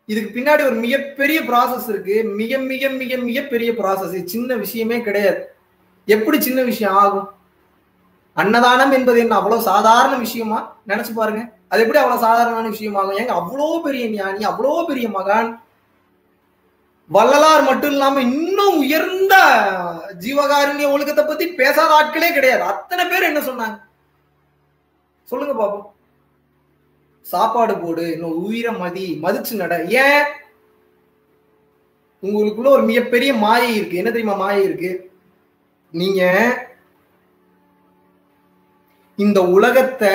இதுக்கு பின்னாடி ஒரு மிகப்பெரிய ப்ராசஸ் இருக்கு மிக மிக மிக மிகப்பெரிய ப்ராசஸ் சின்ன விஷயமே கிடையாது எப்படி சின்ன விஷயம் ஆகும் அன்னதானம் என்பது என்ன அவ்வளவு சாதாரண விஷயமா நினைச்சு பாருங்க அது எப்படி அவ்வளவு சாதாரணமான விஷயமாகும் ஏங்க அவ்வளோ பெரிய ஞானி அவ்வளோ பெரிய மகான் வள்ளலார் மட்டும் இல்லாம இன்னும் உயர்ந்த ஜீவகாருண்ய ஒழுக்கத்தை பத்தி பேசாத ஆட்களே கிடையாது அத்தனை பேர் என்ன சொன்னாங்க சொல்லுங்க பாப்போம் சாப்பாடு போடு இன்னும் உயிரை மதி மதிச்சு நட ஏன் உங்களுக்குள்ள ஒரு மிகப்பெரிய மாயை இருக்கு என்ன தெரியுமா மாயை இருக்கு நீங்க இந்த உலகத்தை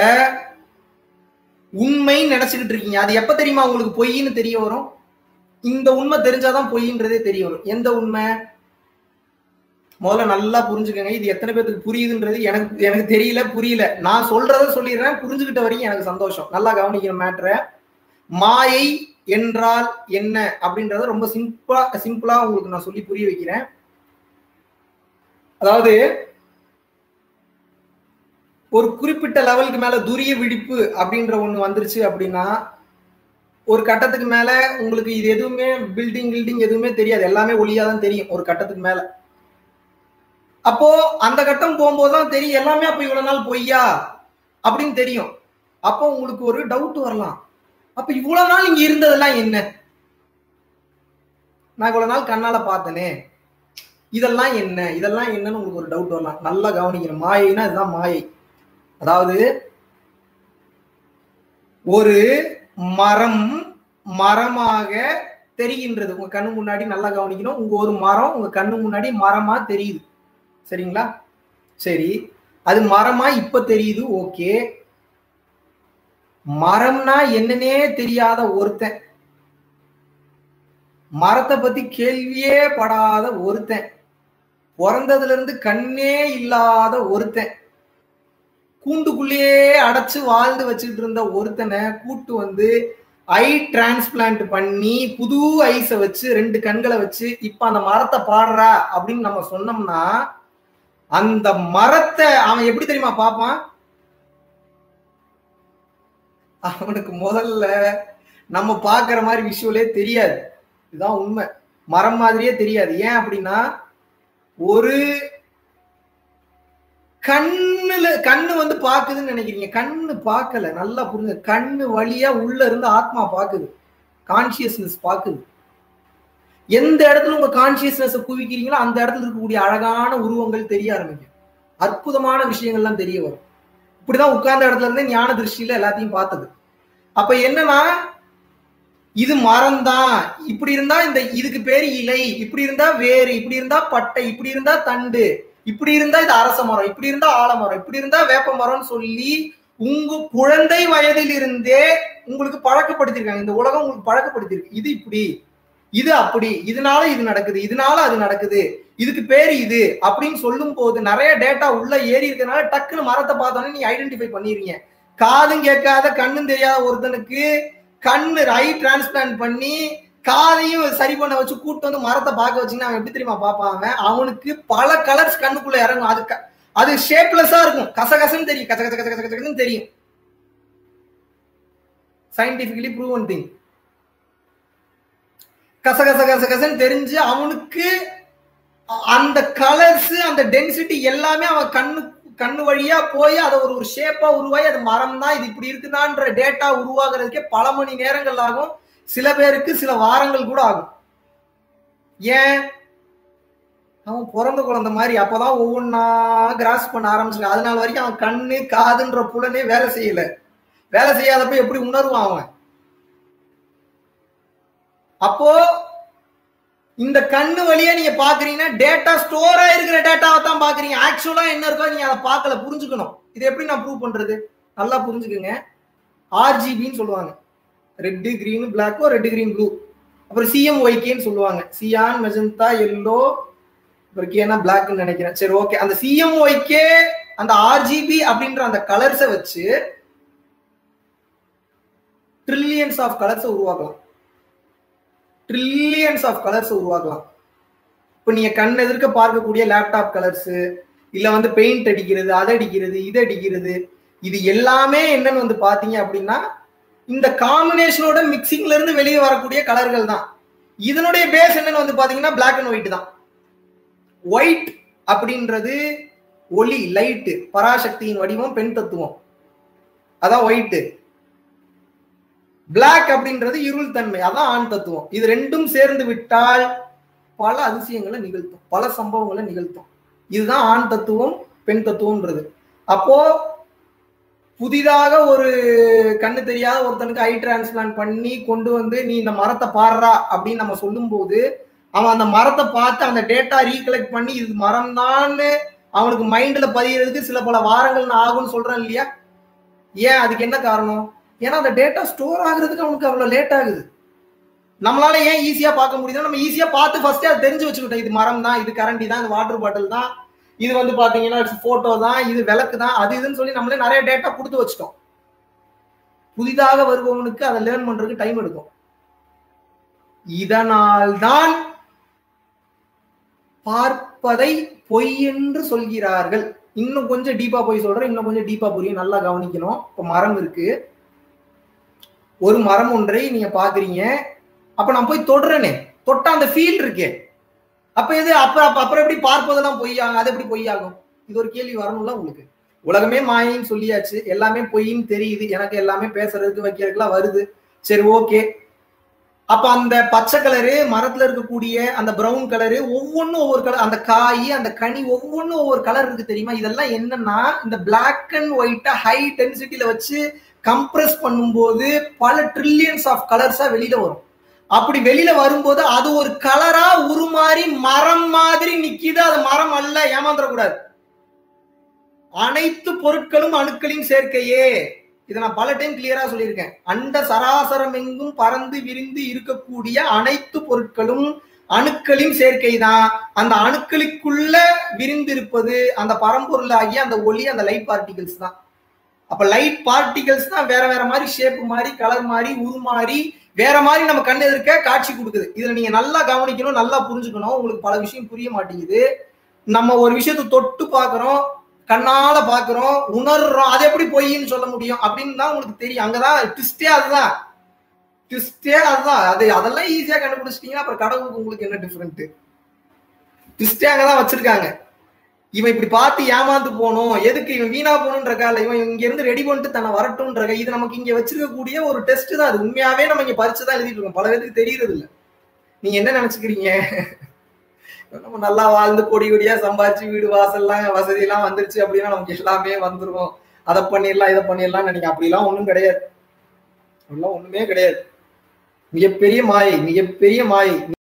உண்மை நினைச்சுக்கிட்டு இருக்கீங்க அது எப்ப தெரியுமா உங்களுக்கு பொய்ன்னு தெரிய வரும் இந்த உண்மை தெரிஞ்சாதான் பொய்ன்றதே தெரிய வரும் எந்த உண்மை முதல்ல நல்லா புரிஞ்சுக்கங்க இது எத்தனை பேருக்கு புரியுதுன்றது எனக்கு எனக்கு தெரியல புரியல நான் சொல்றத சொல்லிடுறேன் புரிஞ்சுக்கிட்ட வரைக்கும் எனக்கு சந்தோஷம் நல்லா கவனிக்கிற மேட்ரை மாயை என்றால் என்ன அப்படின்றத ரொம்ப சிம்பிளா சிம்பிளா உங்களுக்கு நான் சொல்லி புரிய வைக்கிறேன் அதாவது ஒரு குறிப்பிட்ட லெவலுக்கு மேல துரிய விழிப்பு அப்படின்ற ஒண்ணு வந்துருச்சு அப்படின்னா ஒரு கட்டத்துக்கு மேல உங்களுக்கு இது எதுவுமே பில்டிங் பில்டிங் எதுவுமே தெரியாது எல்லாமே ஒளியா தான் தெரியும் ஒரு கட்டத்துக்கு மேல அப்போ அந்த கட்டம் போகும்போது தான் தெரியும் எல்லாமே அப்ப இவ்வளவு நாள் பொய்யா அப்படின்னு தெரியும் அப்போ உங்களுக்கு ஒரு டவுட் வரலாம் அப்ப இவ்வளவு நாள் இங்க இருந்ததெல்லாம் என்ன நான் இவ்வளவு நாள் கண்ணால பார்த்தனே இதெல்லாம் என்ன இதெல்லாம் என்னன்னு உங்களுக்கு ஒரு டவுட் வரலாம் நல்லா கவனிக்கணும் மாயைனா இதுதான் மாயை அதாவது ஒரு மரம் மரமாக தெரிகின்றது உங்க கண்ணு முன்னாடி நல்லா கவனிக்கணும் உங்க ஒரு மரம் உங்க கண்ணு முன்னாடி மரமா தெரியுது சரிங்களா சரி அது மரமா இப்ப தெரியுது ஓகே மரம்னா என்னன்னே தெரியாத ஒருத்தன் மரத்தை பத்தி கேள்வியே படாத ஒருத்தன் பிறந்ததுல இருந்து கண்ணே இல்லாத ஒருத்தன் கூண்டுக்குள்ளேயே அடைச்சு வாழ்ந்து வச்சுக்கிட்டு இருந்த ஒருத்தனை கூட்டு வந்து ஐ டிரான்ஸ்பிளான்ட் பண்ணி புது ஐஸை வச்சு ரெண்டு கண்களை வச்சு இப்ப அந்த மரத்தை பாடுறா அப்படின்னு நம்ம சொன்னோம்னா அந்த மரத்தை அவன் எப்படி தெரியுமா பார்ப்பான் அவனுக்கு முதல்ல நம்ம பார்க்குற மாதிரி விஷுவலே தெரியாது இதுதான் உண்மை மரம் மாதிரியே தெரியாது ஏன் அப்படின்னா ஒரு கண்ணுல கண்ணு வந்து பாக்குதுன்னு நினைக்கிறீங்க கண்ணு பார்க்கல நல்லா புரிஞ்சு கண்ணு வழியா உள்ள இருந்து ஆத்மா பாக்குது கான்சியஸ்னஸ் பாக்குது எந்த இடத்துல உங்க கான்சியஸ்னஸ் குவிக்கிறீங்களோ அந்த இடத்துல இருக்கக்கூடிய அழகான உருவங்கள் தெரிய ஆரம்பிக்கும் அற்புதமான விஷயங்கள்லாம் தெரிய வரும் இப்படிதான் உட்கார்ந்த இடத்துல இருந்து ஞான திருஷ்டியில எல்லாத்தையும் பார்த்தது அப்ப என்னன்னா இது மரம் தான் இப்படி இருந்தா இந்த இதுக்கு பேரு இலை இப்படி இருந்தா வேறு இப்படி இருந்தா பட்டை இப்படி இருந்தா தண்டு இப்படி இருந்தா இது அரச மரம் இப்படி இருந்தா ஆலமரம் இப்படி இருந்தா வேப்ப மரம்னு சொல்லி உங்க குழந்தை வயதில் இருந்தே உங்களுக்கு பழக்கப்படுத்திருக்காங்க இந்த உலகம் உங்களுக்கு பழக்கப்படுத்திருக்கு இது இப்படி இது அப்படி இதனால இது நடக்குது இதனால அது நடக்குது இதுக்கு பேரு இது அப்படின்னு சொல்லும் போது நிறைய டேட்டா உள்ள ஏறி இருக்கனால டக்குன்னு மரத்தை பார்த்தோன்னே நீ ஐடென்டிஃபை பண்ணிடுறீங்க காதும் கேட்காத கண்ணும் தெரியாத ஒருத்தனுக்கு கண்ணு ஐ டிரான்ஸ்பிளான்ட் பண்ணி காதையும் சரி பண்ண வச்சு கூட்டு வந்து மரத்தை பார்க்க வச்சீங்கன்னா அவன் எப்படி தெரியுமா பார்ப்பான் அவன் அவனுக்கு பல கலர்ஸ் கண்ணுக்குள்ள இறங்கும் அது அது ஷேப்லெஸ்ஸா இருக்கும் கசகசன்னு தெரியும் கச கச கச கச கசன்னு தெரியும் சயின்டிபிகலி ப்ரூவன் திங் கசகச கசகசன்னு தெரிஞ்சு அவனுக்கு அந்த கலர்ஸ் அந்த டென்சிட்டி எல்லாமே அவன் கண்ணு கண்ணு வழியா போய் அதை ஒரு ஒரு ஷேப்பா உருவாகி அது மரம் தான் இது இப்படி இருக்குதான்ற டேட்டா உருவாகிறதுக்கே பல மணி நேரங்கள் ஆகும் சில பேருக்கு சில வாரங்கள் கூட ஆகும் ஏன் அவன் பிறந்த குழந்தை மாதிரி அப்பதான் ஒவ்வொன்னா கிராஸ் பண்ண ஆரம்பிச்சிருக்கான் அதனால வரைக்கும் அவன் கண்ணு காதுன்ற புலனே வேலை செய்யல வேலை செய்யாதப்ப எப்படி உணர்வான் அவன் அப்போ இந்த கண்ணு வழியா நீங்க பாக்குறீங்கன்னா டேட்டா ஸ்டோர் ஆயிருக்கிற டேட்டாவை தான் பாக்குறீங்க ஆக்சுவலா என்ன இருக்கோ நீங்க அதை பார்க்கல புரிஞ்சுக்கணும் இது எப்படி நான் ப்ரூவ் பண்றது நல்லா புரிஞ்சுக்குங்க ஆர்ஜிபின்னு சொல்லுவாங்க ரெட்டு கிரீன் பிளாக்கோ ரெட்டு கிரீன் ப்ளூ அப்புறம் சிஎம் ஒய்கேன்னு சொல்லுவாங்க சியான் மெஜந்தா எல்லோ அப்புறம் கேனா பிளாக்னு நினைக்கிறேன் சரி ஓகே அந்த சிஎம் ஒய்கே அந்த ஆர்ஜிபி அப்படின்ற அந்த கலர்ஸை வச்சு ட்ரில்லியன்ஸ் ஆஃப் கலர்ஸை உருவாக்கலாம் ட்ரில்லியன்ஸ் ஆஃப் கலர்ஸ் உருவாக்கலாம் இப்போ நீங்க கண் எதிர்க்க பார்க்கக்கூடிய லேப்டாப் கலர்ஸ் இல்ல வந்து பெயிண்ட் அடிக்கிறது அதை அடிக்கிறது இது அடிக்கிறது இது எல்லாமே என்னன்னு வந்து பாத்தீங்க அப்படின்னா இந்த காம்பினேஷனோட மிக்சிங்ல இருந்து வெளியே வரக்கூடிய கலர்கள் தான் இதனுடைய பேஸ் என்னன்னு வந்து பாத்தீங்கன்னா பிளாக் அண்ட் ஒயிட் தான் ஒயிட் அப்படின்றது ஒளி லைட்டு பராசக்தியின் வடிவம் பெண் தத்துவம் அதான் ஒயிட் பிளாக் அப்படின்றது இருள் தன்மை அதான் ஆண் தத்துவம் இது ரெண்டும் சேர்ந்து விட்டால் பல அதிசயங்களை நிகழ்த்தும் பல சம்பவங்களை நிகழ்த்தும் இதுதான் ஆண் தத்துவம் பெண் தத்துவம்ன்றது அப்போ புதிதாக ஒரு கண்ணு தெரியாத ஒருத்தனுக்கு ஐ டிரான்ஸ்பிளான்ட் பண்ணி கொண்டு வந்து நீ இந்த மரத்தை பாடுறா அப்படின்னு நம்ம சொல்லும்போது அவன் அந்த மரத்தை பார்த்து அந்த டேட்டா ரீகலெக்ட் பண்ணி இது மரம் அவனுக்கு மைண்ட்ல பதிகிறதுக்கு சில பல வாரங்கள் ஆகும்னு சொல்றான் இல்லையா ஏன் அதுக்கு என்ன காரணம் ஏன்னா அந்த டேட்டா ஸ்டோர் ஆகுறதுக்கு அவனுக்கு அவ்வளவு லேட் ஆகுது நம்மளால ஏன் ஈஸியா பார்க்க முடியுதுன்னா நம்ம ஈஸியா பார்த்து ஃபர்ஸ்டே அதை தெரிஞ்சு வச்சுக்கிட்டோம் இது மரம் தான் இது கரண்டி தான் இது வாட்டர் பாட்டில் தான் இது வந்து பாத்தீங்கன்னா போட்டோ தான் இது விளக்கு தான் அது இதுன்னு சொல்லி நம்மளே நிறைய டேட்டா கொடுத்து வச்சிட்டோம் புதிதாக வருபவனுக்கு அதை லேர்ன் பண்றதுக்கு டைம் எடுக்கும் இதனால்தான் பார்ப்பதை பொய் என்று சொல்கிறார்கள் இன்னும் கொஞ்சம் டீப்பா போய் சொல்றேன் இன்னும் கொஞ்சம் டீப்பா புரியும் நல்லா கவனிக்கணும் இப்ப மரம் இருக்கு ஒரு மரம் ஒன்றை நீங்க பாக்குறீங்க அப்ப நான் போய் தொடுறேனே தொட்டா அந்த ஃபீல் இருக்கே அப்ப எது அப்ப அப்ப அப்புறம் எப்படி பார்ப்பதெல்லாம் பொய்யாகும் அது எப்படி பொய்யாகும் இது ஒரு கேள்வி வரணும்ல உங்களுக்கு உலகமே மாயின்னு சொல்லியாச்சு எல்லாமே பொய்ன்னு தெரியுது எனக்கு எல்லாமே பேசுறதுக்கு வைக்கிறதுக்குலாம் வருது சரி ஓகே அப்ப அந்த பச்சை கலரு மரத்துல இருக்கக்கூடிய அந்த பிரவுன் கலரு ஒவ்வொன்றும் ஒவ்வொரு கலர் அந்த காய் அந்த கனி ஒவ்வொன்றும் ஒவ்வொரு கலர் இருக்கு தெரியுமா இதெல்லாம் என்னன்னா இந்த பிளாக் அண்ட் ஒயிட்டை ஹை டென்சிட்டியில வச்சு கம்ப்ரஸ் பண்ணும்போது பல ட்ரில்லியன்ஸ் ஆஃப் கலர்ஸா வெளியில வரும் அப்படி வெளியில வரும்போது அது ஒரு கலரா உருமாறி மரம் மாதிரி நிக்கிது அது மரம் அல்ல ஏமாந்துடக்கூடாது அனைத்து பொருட்களும் அணுக்களின் சேர்க்கையே இதை நான் பல டைம் கிளியரா சொல்லியிருக்கேன் அண்ட சராசரம் எங்கும் பறந்து விரிந்து இருக்கக்கூடிய அனைத்து பொருட்களும் அணுக்களின் சேர்க்கை தான் அந்த அணுக்களுக்குள்ள விரிந்திருப்பது அந்த பரம்பொருளாகிய அந்த ஒளி அந்த லைட் பார்ட்டிகல்ஸ் தான் அப்ப லைட் பார்ட்டிகல்ஸ் தான் வேற வேற மாதிரி ஷேப் மாதிரி கலர் மாதிரி உருமாறி வேற மாதிரி நம்ம கண்ணு எதிர்க்க காட்சி கொடுக்குது இதுல நீங்க நல்லா கவனிக்கணும் நல்லா புரிஞ்சுக்கணும் உங்களுக்கு பல விஷயம் புரிய மாட்டேங்குது நம்ம ஒரு விஷயத்தை தொட்டு பாக்குறோம் கண்ணால பாக்குறோம் உணர்றோம் அது எப்படி பொய்ன்னு சொல்ல முடியும் அப்படின்னு தான் உங்களுக்கு தெரியும் அங்கதான் ட்விஸ்டே அதுதான் ட்விஸ்டே அதுதான் அது அதெல்லாம் ஈஸியா கண்டுபிடிச்சிட்டீங்கன்னா அப்புறம் கடவுளுக்கு உங்களுக்கு என்ன டிஃபரெண்ட் ட்விஸ்டே அங்கதான் வச்சிருக்காங்க இவன் இப்படி பார்த்து ஏமாந்து போகணும் எதுக்கு இவன் வீணா போகணுன்றக்கால இவன் இங்க இருந்து ரெடி பண்ணிட்டு தன்னை வரட்டும்ன்ற இது நமக்கு இங்க வச்சிருக்கக்கூடிய ஒரு டெஸ்ட் தான் அது உண்மையாவே நம்ம இங்க பரிச்சு தான் எழுதிட்டு இருக்கோம் பல பேருக்கு தெரியறது இல்ல நீங்க என்ன நினைச்சுக்கிறீங்க நம்ம நல்லா வாழ்ந்து கொடி கொடியா சம்பாதிச்சு வீடு வாசல்லாம் வசதி எல்லாம் வந்துருச்சு அப்படின்னா நமக்கு எல்லாமே வந்துரும் அதை பண்ணிடலாம் இதை பண்ணிடலாம் நினைக்க அப்படிலாம் ஒண்ணும் கிடையாது அப்படிலாம் ஒண்ணுமே கிடையாது மிகப்பெரிய மாயை மிகப்பெரிய மாயை